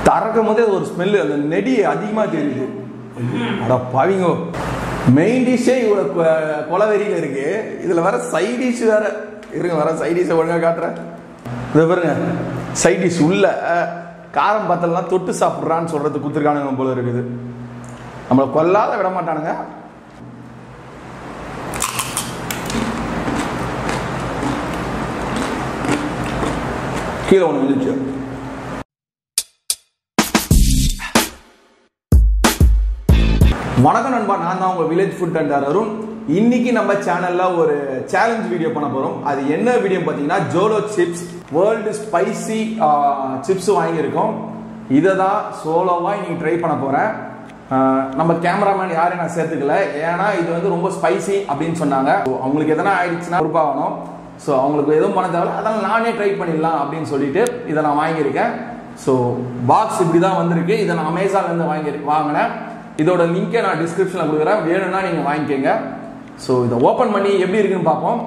திறக்கும் போதே ஒரு ஸ்மெல்லு அந்த நெடி அதிகமாக தெரியுது அட பாவிங்கோ மெயின் டிஷ்ஷே இவ்வளோ கொ- கொலவெறியில் இருக்கு இதில் வர சைட் டிஷ் வேற இருங்க வர சைட் டிஷ்ஷை ஒழுங்காக காட்டுறேன் இதை பாருங்க சைட் டிஷ் உள்ள காரம் பத்தலாம் தொட்டு சாப்பிட்றான்னு சொல்றது குத்துருக்கானுங்க போல இருக்குது நம்மளை கொல்லாத விட மாட்டானுங்க கீழே ஒன்று விழுந்துச்சு வணக்கம் நண்பா நான் தான் உங்க வில்லேஜ் ஃபுட் அண்ட் அருண் இன்னைக்கு நம்ம சேனல்ல ஒரு சேலஞ்ச் வீடியோ பண்ண போறோம் அது என்ன வீடியோ பார்த்தீங்கன்னா Jolo chips world spicy chips வாங்கியிருக்கோம் இதை தான் சோலோவா இன்னைக்கு ட்ரை பண்ண போறேன் ஆஹ் நம்ம கேமராமேன் யாரையும் நான் சேர்த்துக்கல ஏன்னா இது வந்து ரொம்ப ஸ்பைசி அப்படின்னு சொன்னாங்க So, அவங்களுக்கு எதனா ஆயிடுச்சுன்னா பொறுப்பாகணும் ஸோ அவங்களுக்கு எதுவும் பண்ண தேவையில்ல அதனால நானே ட்ரை பண்ணிடலாம் அப்படின்னு சொல்லிட்டு இதை நான் வாங்கியிருக்கேன் ஸோ பாக்ஸ் இப்படி தான் வந்திருக்கு இதை நான் அமேசான்லேருந்து வாங்கி வாங்கினேன் இதோட லிங்கை நான் டிஸ்கிரிப்ஷனில் கொடுக்குறேன் வேணும்னா நீங்கள் வாங்கிக்கோங்க ஸோ இதை ஓப்பன் பண்ணி எப்படி இருக்குன்னு பார்ப்போம்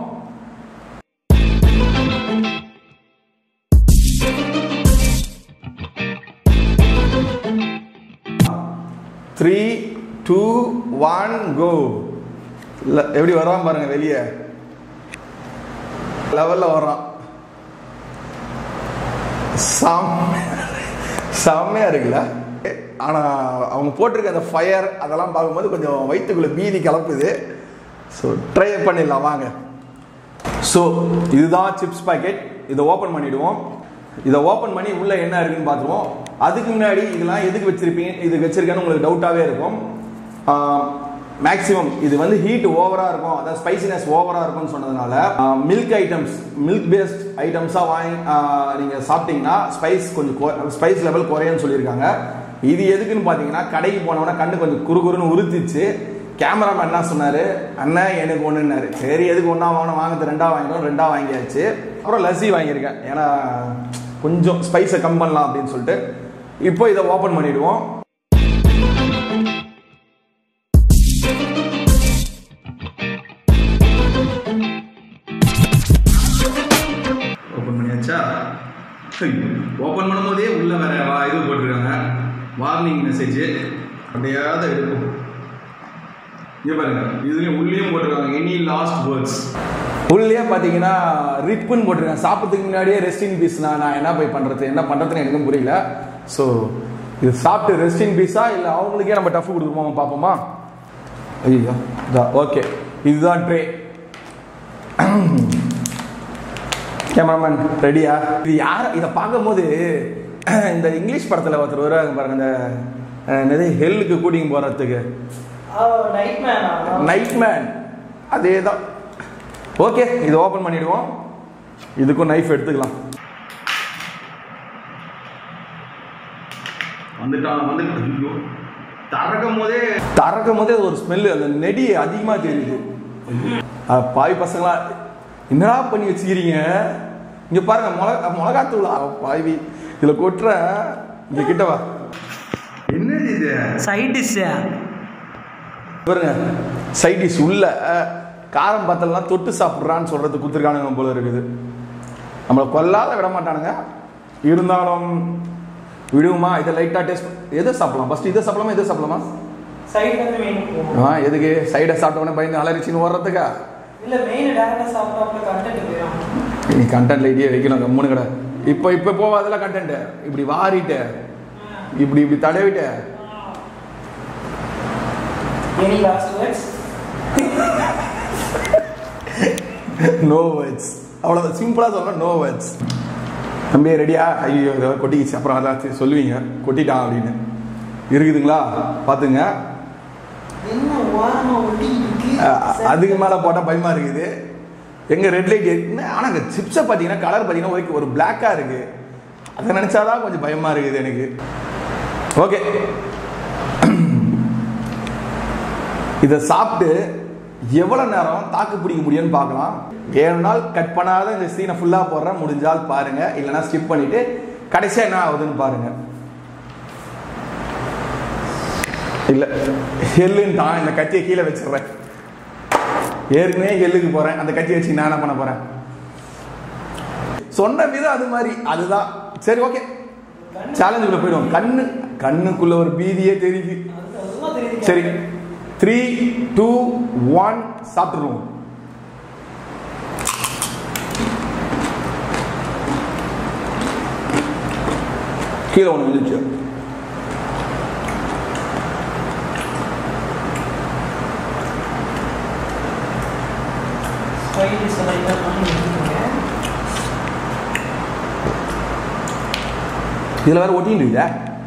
த்ரீ டூ ஒன் கோ எப்படி வரான் பாருங்க வெளியே லெவலில் வர்றான் செம்ம செம்மையா இருக்குல்ல ஆனா அவங்க போட்டிருக்க அந்த ஃபயர் அதெல்லாம் பார்க்கும்போது கொஞ்சம் வயிற்றுக்குள்ள பீதி கலப்புது ஸோ ட்ரை பண்ணிடலாம் வாங்க ஸோ இதுதான் சிப்ஸ் பாக்கெட் இதை ஓப்பன் பண்ணிடுவோம் இதை ஓப்பன் பண்ணி உள்ள என்ன இருக்குன்னு பார்த்துருவோம் அதுக்கு முன்னாடி இதெல்லாம் எதுக்கு வச்சிருப்பீங்க இது வச்சிருக்கேன்னு உங்களுக்கு டவுட்டாகவே இருக்கும் மேக்ஸிமம் இது வந்து ஹீட் ஓவராக இருக்கும் அதாவது ஸ்பைசினஸ் ஓவராக இருக்கும்னு சொன்னதுனால மில்க் ஐட்டம்ஸ் மில்க் பேஸ்ட் ஐட்டம்ஸாக வாங்கி நீங்கள் சாப்பிட்டீங்கன்னா ஸ்பைஸ் கொஞ்சம் ஸ்பைஸ் லெவல் குறையும்னு சொல்லியிருக்காங்க இது எதுக்குன்னு பார்த்தீங்கன்னா கடைக்கு போனவொடனே கண்ணு கொஞ்சம் குறுகுறுன்னு உறுத்திச்சு கேமராமேன் என்ன சொன்னாரு அண்ணன் எனக்கு ஒன்றுன்னாரு சரி எதுக்கு ஒன்றா வாங்கணும் வாங்கிறது ரெண்டா வாங்கிட்டோம் ரெண்டா வாங்கியாச்சு அப்புறம் லஸ்ஸி வாங்கியிருக்கேன் ஏன்னா கொஞ்சம் ஸ்பைஸை கம் பண்ணலாம் அப்படின்னு சொல்லிட்டு இப்போ இதை ஓப்பன் பண்ணிடுவோம் ஓப்பன் பண்ணியாச்சா ஓப்பன் பண்ணும்போதே உள்ள வேற வா இது போட்டிருக்காங்க வார்னிங் மெசேஜ் அப்படியாவது எடுக்கும் இங்க பாருங்க இதுலயும் உள்ளேயும் போட்டிருக்காங்க எனி லாஸ்ட் வேர்ட்ஸ் உள்ளே பார்த்தீங்கன்னா ரிப்புன்னு போட்டிருக்காங்க சாப்பிட்றதுக்கு முன்னாடியே ரெஸ்ட் இன் பீஸ் நான் நான் என்ன போய் பண்ணுறது என்ன பண்ணுறதுன்னு எனக்கும் புரியல ஸோ இது சாப்பிட்டு ரெஸ்ட் இன் பீஸா இல்லை அவங்களுக்கே நம்ம டஃப் கொடுக்குறோமா பார்ப்போமா ஐயோ ஓகே இதுதான் ட்ரே கேமராமேன் ரெடியா இது யார் இதை பார்க்கும்போது இந்த இங்கிலீஷ் படத்தில் ஒருத்தர் வருவாங்க பாருங்க இந்த அஹ், என்னது ஹெல்லுக்கு கூட்டிங் போகிறதுக்கு நைட் மேன் அதே தான் ஓகே இதை ஓப்பன் பண்ணிடுவோம் இதுக்கும் நைஃப் எடுத்துக்கலாம் வந்துட்டான் வந்து ஐயோ திறக்கும் போதே திறக்கும் போதே ஒரு ஸ்மெல்லு அந்த நெடி அதிகமாக தெரியுது அஹ், பாவி பசங்களா என்னடா பண்ணி வச்சுக்கிறீங்க இங்க பாருங்க மிளகா மிளகாத்தூளா பாவி இதுல கொட்டுற இங்க கிட்ட வா என்னது இது சைட் டிஷ்ஷு பாருங்க சைட் டிஷ் உள்ள காரம் பத்தலாம் தொட்டு சாப்பிட்றான்னு சொல்றது குத்துருக்கானுங்க போல இருக்குது நம்மளை கொல்லாத விட மாட்டானுங்க இருந்தாலும் விடுவோமா இதை லைட்டாக டேஸ்ட் எதை சாப்பிடலாம் ஃபர்ஸ்ட் இதை சாப்பிடலாமா இதை சாப்பிடலாமா சைடு வந்து மெயின் போகும் ஆ எதுக்கு சைடை சாப்பிட்ட உடனே பயந்து அலரிச்சின்னு ஓடுறதுக்கா இல்ல மெயின் டேரக்டா சாப்பிட்டா அப்புறம் கண்டென்ட் போயிடும் நீ கண்டென்ட்ல இடியே வைக்கணும் கம்முனு கடை இப்போ இப்போ போவாதெல்லாம் கண்டென்ட் இப்படி வாரிட்ட இப்படி இப்படி தடவிட்ட any last words no words அவ்வளோதான் சிம்பிளாக சொல்கிறேன் நோ வேர்ட்ஸ் தம்பி ரெடியா ஐயோ இதை கொட்டிக்கிச்சு அப்புறம் அதான் சொல்லுவீங்க கொட்டிட்டான் அப்படின்னு இருக்குதுங்களா பார்த்துங்க என்ன ஓரமா ஒட்டி இருக்கு அஹ், அதுக்கு மேலே போட்டால் பயமாக இருக்குது எங்கள் ரெட் லைட் என்ன ஆனால் இந்த சிப்ஸை பார்த்தீங்கன்னா கலர் பார்த்தீங்கன்னா ஒரு ஒரு பிளாக்காக இருக்குது அதை நினச்சாதான் கொஞ்சம் பயமாக இருக்குது எனக்கு ஓகே இதை சாப்பிட்டு எவ்வளோ நேரம் தாக்கு பிடிக்க முடியும்னு பார்க்கலாம் ஏழு நாள் கட் பண்ணாத இந்த சீனை ஃபுல்லாக போடுறேன் முடிஞ்சால் பாருங்க இல்லைன்னா ஸ்கிப் பண்ணிட்டு கடைசியாக என்ன ஆகுதுன்னு பாருங்க இல்ல ஹெல்லுன்னு தான் இந்த கத்தியை கீழே வச்சிடுறேன் ஏற்கனவே ஹெல்லுக்கு போறேன் அந்த கத்தி வச்சு நான் என்ன பண்ண போறேன் சொன்ன விதம் அது மாதிரி அதுதான் சரி ஓகே சேலஞ்சுக்குள்ள போயிடும் கண்ணு கண்ணுக்குள்ள ஒரு பீதியே தெரியுது அது- அதெல்லாம் தெரியுது. சரி த்ரீ டூ ஒன் சாப்பிட்டுருவோம் கீழே ஒன்று விழுந்துச்சு Side select பண்ணி எடுத்துக்கோங்க. இதில் வேற ஒட்டின்னு இருக்குதா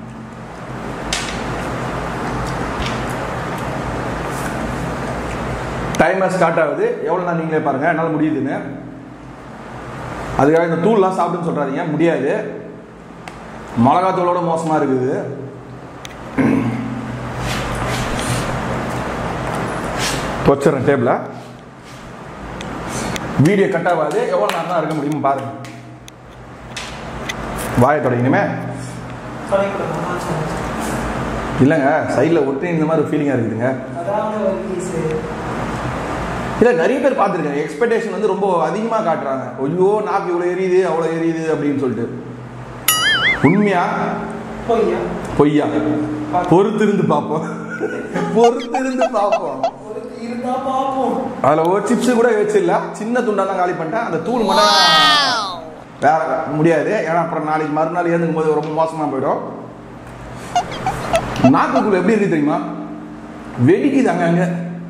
டைமர் ஸ்டார்ட் ஆகுது எவ்வளோ நான் நீங்களே பாருங்க என்னால் முடியுதுன்னு அதுக்காக இந்த தூள்லாம் சாப்பிடுன்னு சொல்றாதீங்க முடியாது மிளகாத்தூளோட மோசமாக இருக்குது வச்சிடறேன் டேபிள வீடியோ கட் ஆகாது எவ்வளோ நேரம் தான் இருக்க முடியுமா பாருங்க வாயை தொடங்கினுமே தொலைக்கூடாது. ஆ, சரி. இல்லைங்க சைடில் ஒட்டி இந்த மாதிரி ஃபீலிங்காக இருக்குதுங்க அதாவது ஒரு piece. இல்லை நிறைய பேர் பார்த்துருக்கேன் எக்ஸ்பெக்டேஷன் வந்து ரொம்ப அதிகமாக காட்டுறாங்க ஐயோ நாக்கு இவ்வளோ எரியுது அவ்வளோ எரியுது அப்படின்னு சொல்லிட்டு உண்மையா பொய்யா? பொய்யா பொறுத்திருந்து பார்ப்போம் பொறுத்திருந்து பார்ப்போம் ஒருத்தி இருந்தா பார்ப்போம். அதில் ஒரு சிப்ஸ் கூட வச்சிடல சின்ன துண்டா தான் காலி பண்ணிட்டேன் அந்த தூள் மட்டும் வேற முடியாது ஏன்னா அப்புறம் நாளைக்கு மறுநாள் ஏந்துக்கும் போது ரொம்ப மோசமாக போயிடும் நாக்குக்குள்ள எப்படி இருக்கு தெரியுமா வெடிக்குது அங்கங்க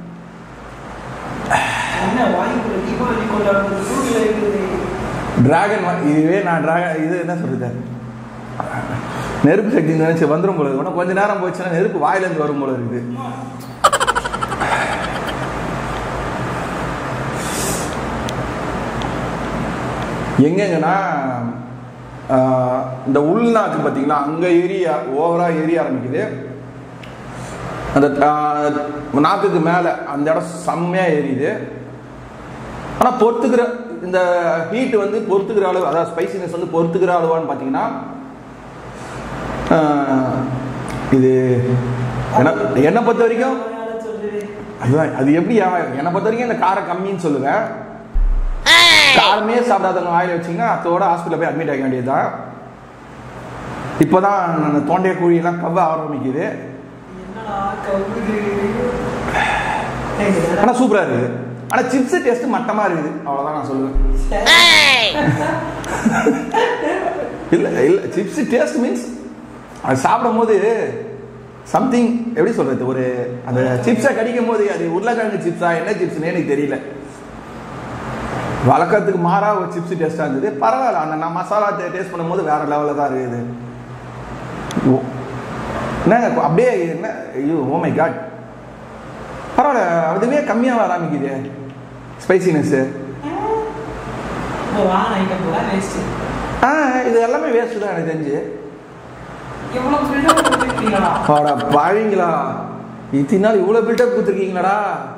என்ன வாய்க்குள்ள தீபாவளி கொண்டாடுறது தூக்கில இருக்குது. டிராகன் இதுவே நான் டிராகன் இது என்ன சொல்றது நெருப்பு சக்தி நினைச்சு வந்துரும் போல இருக்கு. இன்னும் கொஞ்ச நேரம் போச்சுன்னா நெருப்பு வாயிலேருந்து வரும் போல இருக்குது அம்மா, எங்கெங்கன்னா ஆஹ், இந்த உள்நாக்கு பார்த்தீங்களா அங்கே ஏரியா ஓவராக ஏரிய ஆரம்பிக்குது அந்த ஆஹ், நாக்குக்கு மேலே அந்த இடம் செம்மையாக எரியுது ஆனால் பொறுத்துக்கிற இந்த ஹீட் வந்து பொறுத்துக்கிற அளவு அதாவது ஸ்பைசினஸ் வந்து பொறுத்துக்கிற அளவான்னு பார்த்தீங்கன்னா ஆஹ், இது என்ன என்னை பொறுத்த வரைக்கும் யாரை சொல்றது? அதுதான் அது எப்படி ஏன் என்னை பொறுத்த வரைக்கும் இந்த காரம் கம்மின்னு சொல்லுவேன் காரமே சாப்பிடாதவங்க வாயில வச்சிங்கன்னா அத்தோட ஹாஸ்பிட்டல் போய் அட்மிட் ஆக வேண்டியதுதான் இப்போதான் அந்த தொண்டை குழியெல்லாம் கவ்வ ஆரம்பிக்குது என்னடா கவுது? கேக்குதா? ஆனால் சூப்பராக இருக்குது ஆனால் சிப்ஸ் டேஸ்ட் மட்டமாக இருக்குது அவ்வளோதான் நான் சொல்லுவேன் இல்லை இல்லை சிப்ஸ் டேஸ்ட் மீன்ஸ் அது சாப்பிடும் போது சம்திங் எப்படி சொல்றது ஒரு அந்த சிப்ஸை கடிக்கும் போது அது உருளைக்கிழங்கு சிப்ஸா என்ன சிப்ஸ்னே எனக்கு தெரியல வழக்கத்துக்கு மாறா ஒரு சிப்ஸ் டேஸ்டாக இருந்தது பரவாயில்ல அந்த நான் மசாலா டேஸ்ட் பண்ணும்போது வேற லெவலில் தான் இருக்குது ஓ என்னங்க அப்படியே என்ன ஐயோ ஓ மை காட் பரவாயில்ல அதுவே கம்மியாக ஆரம்பிக்குது ஸ்பைசினஸ்ஸு இந்த வாங்கின ஐட்டம் கூட waste. ஆ இது எல்லாமே வேஸ்ட் தான் எனக்கு தெரிஞ்சு எவ்வளவு build-up கொடுத்திருக்கீங்களா? அட பாவீங்களா இத்தனை நாள் இவ்வளோ பில்டப் கொடுத்துருக்கீங்களாடா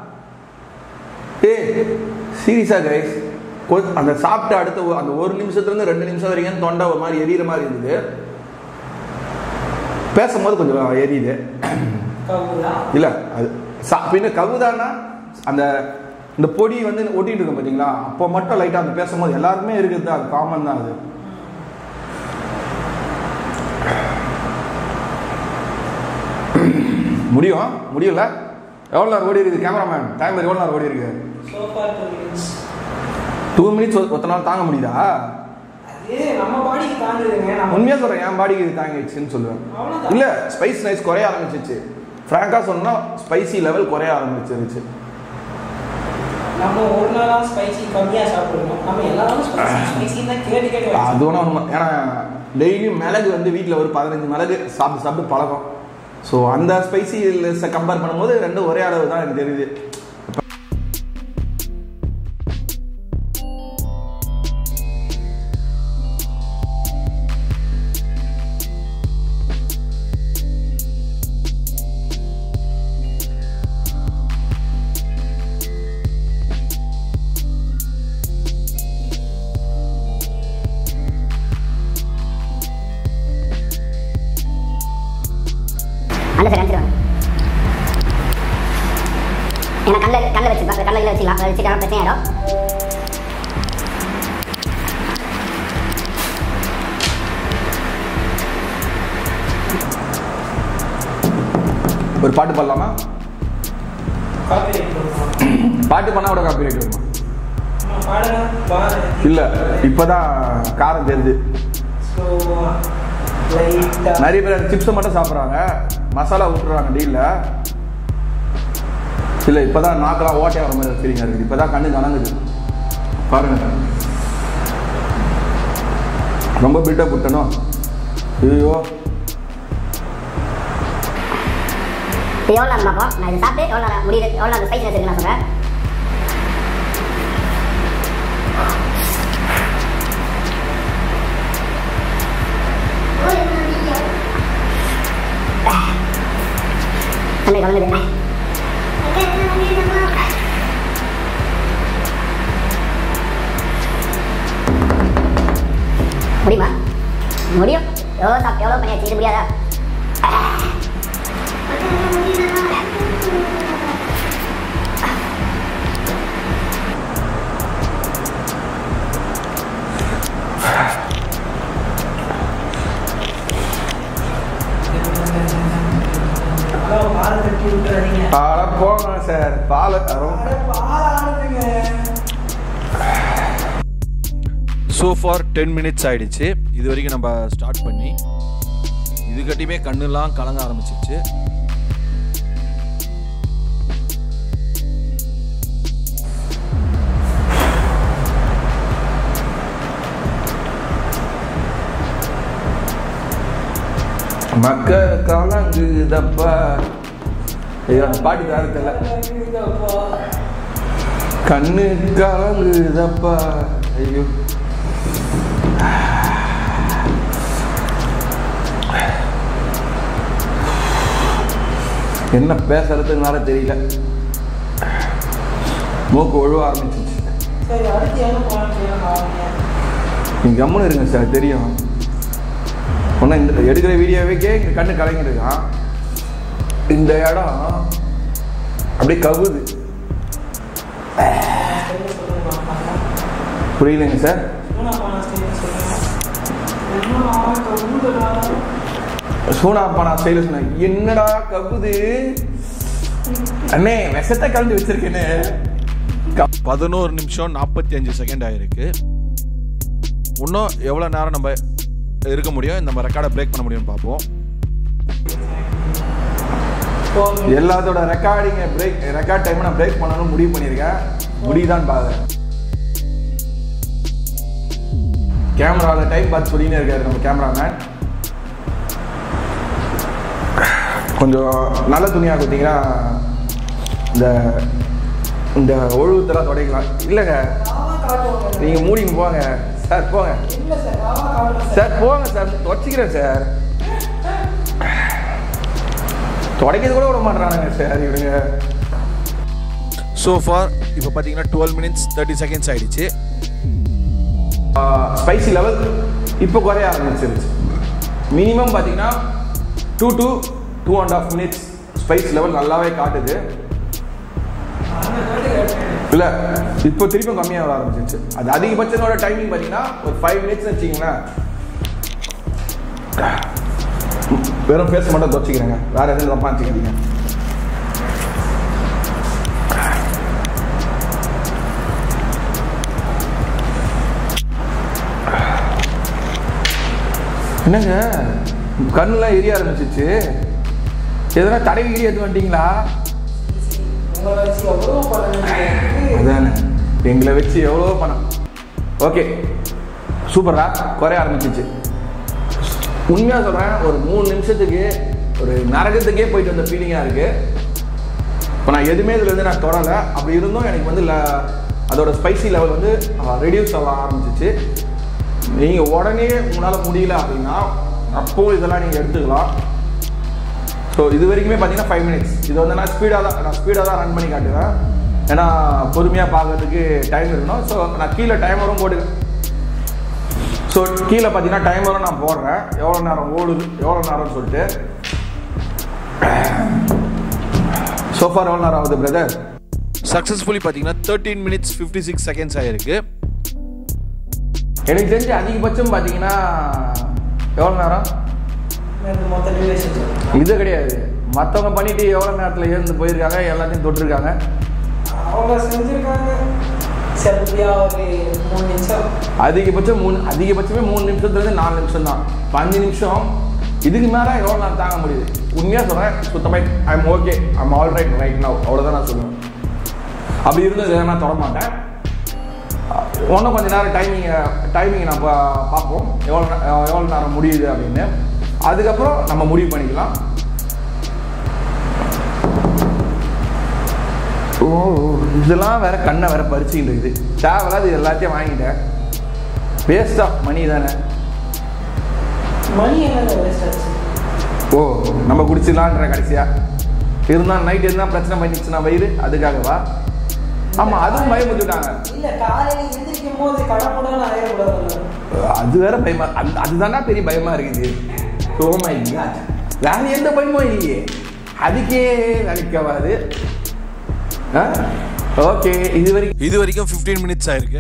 ஏய் சீரியஸா கைஸ் அந்த சாப்பிட்ட அடுத்த ஒ- அந்த ஒரு நிமிஷத்துலேருந்து ரெண்டு நிமிஷம் வரைக்கும் தொண்டை ஒரு மாதிரி எரியிற மாதிரி இருந்தது பேசும்போது கொஞ்சம் எரியுது கவுதா? இல்லை அது சா பின்ன கவுதானா அந்த இந்த பொடி வந்து ஒட்டிட்டு இருக்கும் பார்த்தீங்களா அப்போ மட்டும் லைட்டாக அந்த பேசும்போது எல்லாருக்குமே இருக்குது அது காமன் தான் அது முடியும் முடியல எவ்வளோ நேரம் ஓடி இருக்குது கேமராமேன் டைமர் எவ்வளோ நேரம் ஓடி இருக்கு So far two minutes. Two minutes ஒத்த நாள் தாங்க முடியுதா அது நம்ம பாடிக்கு தாங்குதுங்க நம்ம உண்மையாக சொல்கிறேன் என் பாடிக்கு இது தாங்கிடுச்சுன்னு சொல்லுவேன் அவ்வளவுதான். இல்லை ஸ்பைஸ் நைஸ் குறைய ஆரம்பிச்சிச்சு ஃப்ராங்காக சொன்னா ஸ்பைசி லெவல் குறைய ஆரம்பிச்சிருச்சு நம்ம ஒரு நாளா ஸ்பைசி கம்மியா சாப்பிடுவோம் நம்ம எல்லா நாளும் ஸ்பைசி ஸ்பைசி தான் கேட்டு கேட்டு அது வச்சிருக்கோம். ஒன்றும் உண்மை ஏன்னா டெய்லியும் மிளகு வந்து வீட்டில் ஒரு பதினஞ்சு மிளகு சாப்பிட்டு சாப்பிட்டு பழக்கம் ஸோ அந்த ஸ்பைசி கம்பேர் பண்ணும்போது ரெண்டும் ஒரே அளவு தான் எனக்கு தெரியுது அந்த சைடு அனுப்பிச்சிடுவாங்க ஏன்னா கல்ல கல்ல வச்சுப்பேன் கல்ல வச்சுக்கலாம் அதை வச்சுட்டா பிரச்சனை ஆயிடும் ஒரு பாட்டு பாடலாமா காப்பிரைட் கொடுக்கலாம் பாட்டு பண்ணா கூட காப்பி ரைட் வருமா ஆமா, பாடுங்க பாரு இல்லை இப்போதான் காரம் தெரியுது ஸ்லோவா லைட்டா நிறைய பேர் சிப்ஸை மட்டும் சாப்பிட்றாங்க மசாலா விட்டுறாங்க டீலில் இல்லை இப்போ தான் நாக்கெல்லாம் ஓட்டையாக வர மாதிரி ஃபீலிங்காக இருக்குது இப்போ தான் கண்ணு கலங்குது பாருங்க ரொம்ப பில்டப் விட்டணும் ஐயோ இது எவ்வளோ நேரம் பார்ப்போம் நான் இதை சாப்பிட்டு எவ்வளோ நேரம் முடியுது எவ்வளோ நேரம் ஸ்பைசினஸ் இருக்குன்னு நான் சொல்கிறேன் தண்ணி கலந்துது முடியுமா முடியும் எவ்வளோ சாப்பிட்டு எவ்வளோ பண்ணியாச்சு இது முடியாதா அதான் பால் கட்டி விட்டுறாதீங்க பால போங்க சார் பால் ரொம்ப அட, பால் ஆடுதுங்க ஸோ ஃபார் டென் மினிட்ஸ் ஆயிடுச்சு இது வரைக்கும் நம்ம ஸ்டார்ட் பண்ணி இதுக்கட்டியுமே கண்ணெல்லாம் கலங்க ஆரம்பிச்சிருச்சு மக்கள் கலங்குதப்பா ஐயோ அந்த பாட்டு வேற தெரியல இதப்பா. கண்ணு கலங்குதப்பா ஐயோ என்ன பேசுறதுனால தெரியல மூக்கு ஒழுவ ஆரம்பிச்சிச்சு சரி அடுத்து எங்க போகலாம்னு செய்யலாம் ஆரம்பிங்க. நீங்க கம்முன்னு இருங்க சார் தெரியும் ஒன்றும் இந்த எடுக்கிற வீடியோவேக்கே இங்கே கண்ணு கலங்கிடுதான் இந்த இடம் அப்படியே கவுது ஸ்டைல சொல்லுங்க பார்க்கலாம். புரியலைங்க சார் சூனா பானா ஸ்டைல சொல்லுங்க. என்னடா கவுதுடா. சூனா அப்பா நான் ஸ்டைல சொன்னேன் என்னடா கவுது அண்ணே விஷத்தை கலந்து வச்சிருக்கேனே க- பதினோரு நிமிஷம் நாற்பத்தி அஞ்சு செகண்ட் ஆயிருக்கு இன்னும் எவ்வளோ நேரம் நம்ம இருக்க முடியும் நம்ம ரெக்கார்டை பிரேக் பண்ண முடியும்னு பார்ப்போம் போதும். எல்லாத்தோட ரெக்கார்டிங்கை பிரேக் ரெக்கார்ட் டைம் நான் பிரேக் பண்ணணும்னு முடிவு பண்ணியிருக்கேன் முடியுதான்னு பார்க்குறேன் கேமராவில் டைம் பார்த்து சொல்லினே இருக்காரு நம்ம கேமராமேன் கொஞ்சம் நல்ல துணியாக கொடுத்தீங்கன்னா இந்த இந்த ஒழுவத்தெல்லாம் துடைக்கலாம் இல்லைங்க ராவா காட்டுவாங்க. நீங்கள் மூடிங்க போங்க சார் போங்க இல்ல சார், ராவா காட்டுறேன் சார். சார் போங்க சார் துடைச்சிக்கிறேன் சார் துடைக்கிறது கூட விட மாட்டானுங்க சார் இவனுங்க ஸோ ஃபார் இப்போ பார்த்தீங்கன்னா டுவெல் மினிட்ஸ் தேர்ட்டி செகண்ட்ஸ் ஆயிடுச்சு ஸ்பைசி லெவல் இப்போ குறைய ஆரம்பிச்சிருச்சு மினிமம் பார்த்தீங்கன்னா two to two and half minutes spice level நல்லாவே காட்டுது அந்த காட்டு காட்டுறேன். இல்லை இப்போ திருப்பியும் கம்மியாக வர ஆரம்பிச்சிருச்சு அது அதிகபட்சனோட டைமிங் பார்த்தீங்கன்னா ஒரு ஃபைவ் மினிட்ஸ் வச்சிங்களேன் வெறும் பேச மட்டும் துவச்சிக்கிறேங்க வேற எதுவும் தப்பா வச்சுக்காதீங்க என்னங்க கண்ணுலாம் எரிய ஆரம்பிச்சிச்சு எதனா தடவி கிடி எடுத்து வந்துட்டீங்களா உங்களை வச்சு எவ்வளோ பண்ணணும் அதானே எங்களை வச்சு எவ்வளோ பணம் ஓகே சூப்பரா குறைய ஆரம்பிச்சிச்சு உண்மையாக சொல்கிறேன் ஒரு மூணு நிமிஷத்துக்கு ஒரு நரகத்துக்கே போயிட்டு வந்த ஃபீலிங்காக இருக்கு இப்போ நான் எதுவுமே இதில் வந்து நான் தொடலை அப்படி இருந்தும் எனக்கு வந்து ல- அதோட ஸ்பைசி லெவல் வந்து ரெடியூஸ் ஆக ஆரம்பிச்சிச்சு நீங்கள் உடனே உங்களால் முடியல அப்படின்னா அப்போ இதெல்லாம் நீங்கள் எடுத்துக்கலாம் ஸோ இது வரைக்குமே பார்த்தீங்கன்னா ஃபைவ் மினிட்ஸ் இது வந்து நான் ஸ்பீடாக தான் நான் ஸ்பீடாக தான் ரன் பண்ணி காட்டுவேன் ஏன்னா பொறுமையாக பார்க்கறதுக்கு டைம் இருக்கணும் ஸோ நான் கீழே டைமரும் போடுவேன் ஸோ கீழே பார்த்தீங்கன்னா டைமரும் நான் போடுறேன் எவ்வளோ நேரம் ஓடுது எவ்வளோ நேரம்னு சொல்லிட்டு சோஃபார் எவ்வளோ நேரம் ஆகுது பிரதர் சக்ஸஸ்ஃபுல்லி பார்த்தீங்கன்னா thirteen minutes fifty six seconds ஆயிருக்கு எனக்கு தெரிஞ்சு அதிகபட்சம் பார்த்தீங்கன்னா எவ்வளோ நேரம் எனக்கு மொத்த டியூரேஷன் சொல்லுங்க இது கிடையாது மற்றவங்க பண்ணிட்டு எவ்வளோ நேரத்தில் ஏந்து போயிருக்காங்க எல்லாத்தையும் தொட்டிருக்காங்க அவங்க செஞ்சிருக்காங்க செல்ஃபியா ஒரு மூணு நிமிஷம் அதிகபட்சம் மூணு அதிகபட்சமே மூணு நிமிஷத்துலேருந்து நாலு நிமிஷம் தான் இப்போ அஞ்சு நிமிஷம் இதுக்கு மேலே எவ்வளோ நேரம் தாங்க முடியுது உண்மையாக சொல்கிறேன் சுத்தமாக I'm okay I'm all right right now அவ்வளோதான் நான் சொல்லுவேன் அப்படி இருந்தது நான் தொட மாட்டேன் இன்னும் கொஞ்ச நேரம் டைமிங்கை டைமிங்கை நம்ம பார்ப்போம் எவ்வளோ நே- எவ்வளோ நேரம் முடியுது அப்படின்னு அதுக்கப்புறம் நம்ம முடிவு பண்ணிக்கலாம் ஓ இதெல்லாம் வேற கண்ணை வேற பறிச்சுக்கிட்டு இருக்குது தேவையில்லாத இது எல்லாத்தையும் வாங்கிட்டேன் வேஸ்டா மணி தானே மணி என்ன வேஸ்ட் ஆச்சு ஓ நம்ம குடிச்சிடலான்ற கடைசியா இருந்தால் நைட் என்ன பிரச்சனை பண்ணிச்சுன்னா வயிறு அதுக்காகவா ஆமா அதுவும் பயமுறுத்திட்டாங்க இல்ல காலையில எந்திரிக்கும் போது கடமுடன் ஆயிடக்கூடாது அது வேற பயமா அது அதுதானா பெரிய பயமா இருக்குது ஓ மை காட் வேற எந்த பயமும் இல்லையே அதுக்கே வேலைக்காவாது ஓகே இது வரைக்கும் இது வரைக்கும் 15 மினிட்ஸ் ஆயிருக்கு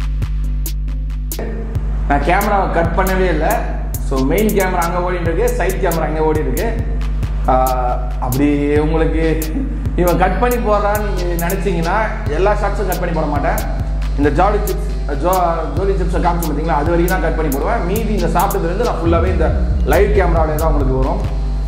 நான் கேமராவை கட் பண்ணவே இல்லை ஸோ மெயின் கேமரா அங்கே ஓடிட்டு இருக்கு சைட் கேமரா அங்கே ஓடி இருக்கு ஆஹ், அப்படி உங்களுக்கு இவன் கட் பண்ணி போடுறான்னு நீங்கள் நினச்சிங்கன்னா எல்லா ஷாட்ஸும் கட் பண்ணி போட மாட்டேன் இந்த ஜாலி சிப்ஸ் ஜோ ஜோலி சிப்ஸை காமிச்சு பார்த்தீங்களா அது வரைக்கும் தான் கட் பண்ணி போடுவேன் மீதி இந்த சாப்பிட்டதுலேருந்து நான் ஃபுல்லாகவே இந்த லைவ் கேமராவிலே தான் உங்களுக்கு வரும்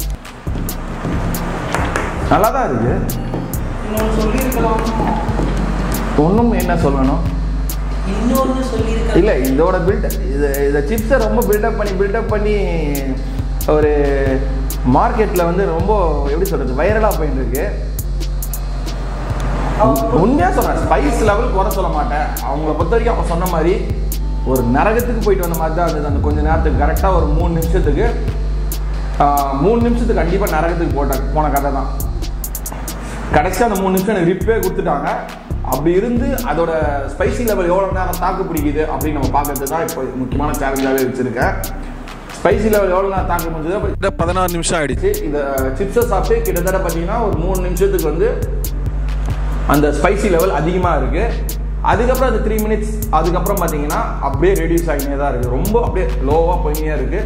நல்லா தான் இருக்குது இன்னொன்னு சொல்லியிருக்கலாம் ஒன்றும் என்ன சொல்லணும் இன்னொன்னு சொல்லியிருக்கலாம் இல்லை இதோட பில்ட் இது இந்த சிப்ஸை ரொம்ப பில்டப் பண்ணி பில்டப் பண்ணி ஒரு மார்க்கெட்டில் வந்து ரொம்ப எப்படி சொல்கிறது வைரலாக போயிட்டு இருக்கு உண்மையாக சொல்கிறேன் ஸ்பைஸ் லெவல் குறை சொல்ல மாட்டேன் அவங்கள பொறுத்த வரைக்கும் அவங்க சொன்ன மாதிரி ஒரு நரகத்துக்கு போயிட்டு வந்த மாதிரி தான் இருந்தது அந்த கொஞ்ச நேரத்துக்கு கரெக்டாக ஒரு மூணு நிமிஷத்துக்கு ஆஹ், மூணு நிமிஷத்துக்கு கண்டிப்பாக நரகத்துக்கு போட்ட போன கதை தான் கடைசியாக அந்த மூணு நிமிஷம் எனக்கு ரிப்பே கொடுத்துட்டாங்க அப்படி இருந்து அதோட ஸ்பைசி லெவல் எவ்வளோ நேரம் தாக்கு பிடிக்குது அப்படின்னு நம்ம பார்க்கறது தான் இப்போ முக்கியமான சேலஞ்சாகவே வச்சுருக்கேன் ஸ்பைசி லெவல் எவ்வளோ நேரம் தாக்கு முடிஞ்சது அப்படி கிட்ட பதினாறு நிமிஷம் ஆயிடுச்சு இந்த சிப்ஸை சாப்பிட்டு கிட்டத்தட்ட பார்த்தீங்கன்னா ஒரு மூணு நிமிஷத்துக்கு வந்து அந்த ஸ்பைசி லெவல் அதிகமாக இருக்கு அதுக்கப்புறம் அந்த த்ரீ மினிட்ஸ் அதுக்கப்புறம் பார்த்தீங்கன்னா அப்படியே ரெடியூஸ் ஆகினே தான் இருக்குது ரொம்ப அப்படியே லோவாக போயினே இருக்கு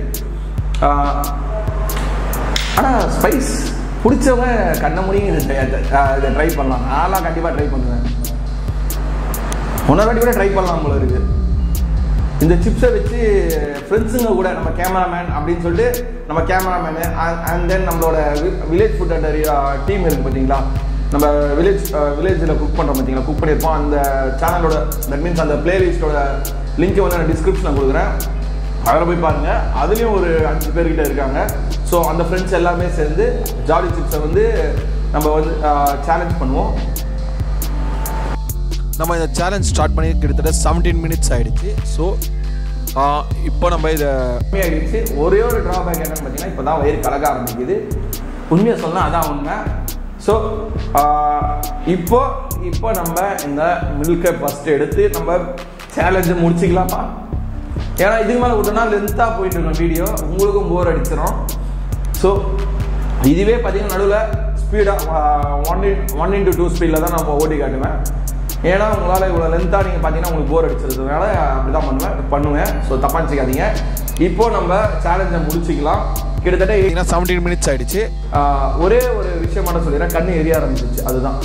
ஆனால் ஸ்பைஸ் பிடிச்சவங்க கண்ண முடியும் இதை இதை ட்ரை பண்ணலாம் நான்லாம் கண்டிப்பாக ட்ரை பண்ணுவேன் முன்னாடி கூட ட்ரை பண்ணலாம் போல இருக்கு இந்த சிப்ஸை வச்சு ஃப்ரெண்ட்ஸுங்க கூட நம்ம கேமராமேன் அப்படின்னு சொல்லிட்டு நம்ம கேமராமேனு அண்ட் தென் நம்மளோட வில்லேஜ் ஃபுட் அண்ட் டீம் இருக்கு பார்த்தீங்களா நம்ம வில்லேஜ் வில்லேஜில் குக் பண்ணுறோம் பார்த்தீங்களா குக் பண்ணியிருப்போம் அந்த சேனலோட தட் மீன்ஸ் அந்த பிளேலிஸ்டோட லிங்க்கை வந்து நான் டிஸ்கிரிப்ஷனில் கொடுக்குறேன் அதில் போய் பாருங்க அதுலேயும் ஒரு அஞ்சு பேர்கிட்ட இருக்காங்க ஸோ அந்த ஃப்ரெண்ட்ஸ் எல்லாமே சேர்ந்து ஜாலி சிப்ஸை வந்து நம்ம வந்து சேலஞ்ச் பண்ணுவோம் நம்ம இந்த சேலஞ்ச் ஸ்டார்ட் பண்ணி கிட்டத்தட்ட 17 மினிட்ஸ் ஆயிடுச்சு ஸோ இப்போ நம்ம இதை கம்மியாகிடுச்சு ஒரே ஒரு ட்ராபேக் என்னன்னு பார்த்தீங்கன்னா இப்போ தான் வயிறு கலக்க ஆரம்பிக்குது உண்மையை சொன்னால் அதான் உண்மை ஸோ இப்போ இப்போ நம்ம இந்த மில்கை ஃபஸ்ட் எடுத்து நம்ம சேலஞ்சை முடிச்சுக்கலாமா ஏன்னா இதுக்கு மேலே விட்டோம்னா லென்த்தாக போயிட்டு இருக்கோம் வீடியோ உங்களுக்கும் போர் அடிச்சிடும் ஸோ இதுவே பார்த்தீங்கன்னா நடுவில் ஸ்பீடாக ஒன் ஒன் இன்ட்டு டூ ஸ்பீடில் தான் நம்ம ஓட்டி காட்டுவேன் ஏன்னா உங்களால் இவ்வளோ லென்த்தாக நீங்கள் பார்த்தீங்கன்னா உங்களுக்கு போர் அடிச்சிருக்கிறதுனால அப்படி தான் பண்ணுவேன் பண்ணுவேன் ஸோ தப்பாக நினச்சிக்காதீங்க இப்போ நம்ம சேலஞ்சை முடிச்சுக்கலாம் கிட்டத்தட்ட பார்த்தீங்கன்னா 17 மினிட்ஸ் ஆயிடுச்சு ஆஹ், ஒரே ஒரு விஷயம் மட்டும் சொல்லிடுறேன் கண்ணு எரிய ஆரம்பிச்சிச்சு அதுதான்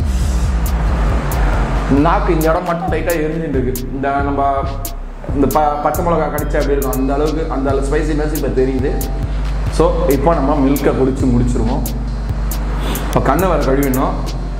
நாக்கு இந்த இடம் மட்டும் லைட்டாக எரிஞ்சுட்டு இருக்கு இந்த நம்ம இந்த ப பச்சை மிளகா கடிச்சா எப்படி இருக்கும் அந்த அளவுக்கு அந்த ஸ்பைசினஸ் இப்போ தெரியுது ஸோ இப்போ நம்ம மில்கை குடிச்சு முடிச்சிருவோம் இப்போ கண்ணை வேறு கழுவிடணும்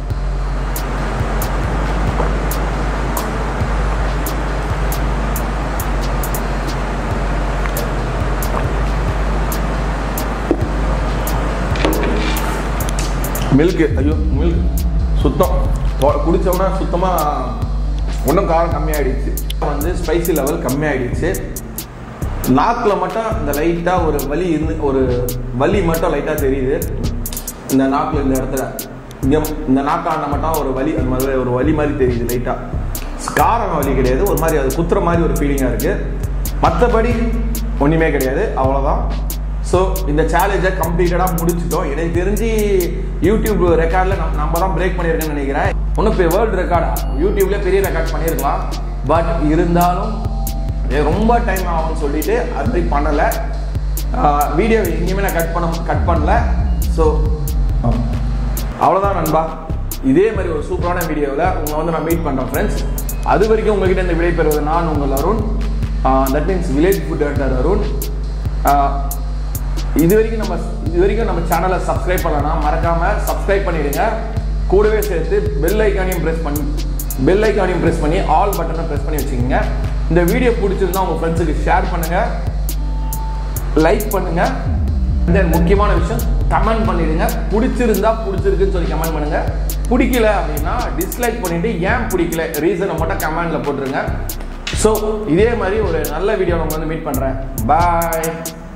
மில்க்கு ஐயோ மில்க் சுத்தம் தொ- குடிச்சோம்னா சுத்தமாக ஒன்றும் காரம் கம்மியாயிடுச்சு வந்து ஸ்பைசி லெவல் கம்மியாயிடுச்சு நாக்கில் மட்டும் இந்த லைட்டாக ஒரு வலி இருந்து ஒரு வலி மட்டும் லைட்டாக தெரியுது இந்த நாக்கில் இந்த இடத்துல இங்கே இந்த நாக்காண்ட மட்டும் ஒரு வலி அந்த மாதிரி ஒரு வலி மாதிரி தெரியுது லைட்டாக காரம் வலி கிடையாது ஒரு மாதிரி அது குத்துற மாதிரி ஒரு ஃபீலிங்காக இருக்குது மற்றபடி ஒன்றுமே கிடையாது அவ்வளோதான் ஸோ இந்த சேலஞ்சை கம்ப்ளீட்டடாக முடிச்சிட்டோம் எனக்கு தெரிஞ்சு யூடியூப் ரெக்கார்டில் நம்ம நம்ம தான் பிரேக் பண்ணியிருக்கேன்னு நினைக்கிறேன் ஒன்றும் இப்போ வேர்ல்டு ரெக்கார்டா யூடியூப்லேயே பெரிய ரெக்கார்ட் பண்ணியிருக்கலாம் பட் இருந்தாலும் இது ரொம்ப டைம் ஆகும்னு சொல்லிட்டு அது பண்ணலை வீடியோ எங்கேயுமே நான் கட் பண்ண கட் பண்ணல ஸோ அவ்வளோதான் நண்பா இதே மாதிரி ஒரு சூப்பரான வீடியோவில் உங்களை வந்து நான் மீட் பண்ணுறேன் ஃப்ரெண்ட்ஸ் அது வரைக்கும் உங்ககிட்ட இந்த விடை பெறுவது நான் உங்கள் Arun that means village food hunter Arun ஆஹ், இது வரைக்கும் நம்ம இது வரைக்கும் நம்ம சேனலை சப்ஸ்கிரைப் பண்ணலாம் மறக்காம சப்ஸ்கிரைப் பண்ணிடுங்க கூடவே சேர்த்து பெல் ஐக்கானையும் ப்ரெஸ் பண்ணி பெல் ஐக்கானையும் ப்ரெஸ் பண்ணி ஆல் பட்டனை ப்ரெஸ் பண்ணி வச்சுக்கோங்க இந்த வீடியோ பிடிச்சிருந்தா உங்கள் ஃப்ரெண்ட்ஸுக்கு ஷேர் பண்ணுங்கள் லைக் பண்ணுங்க தென் முக்கியமான விஷயம் கமெண்ட் பண்ணிடுங்க பிடிச்சிருந்தா பிடிச்சிருக்குன்னு சொல்லி கமெண்ட் பண்ணுங்க பிடிக்கல அப்படின்னா டிஸ்லைக் பண்ணிட்டு ஏன் பிடிக்கல ரீசனை மட்டும் கமெண்ட்ல போட்டுருங்க ஸோ இதே மாதிரி ஒரு நல்ல வீடியோ நம்ம வந்து மீட் பண்றேன் பாய்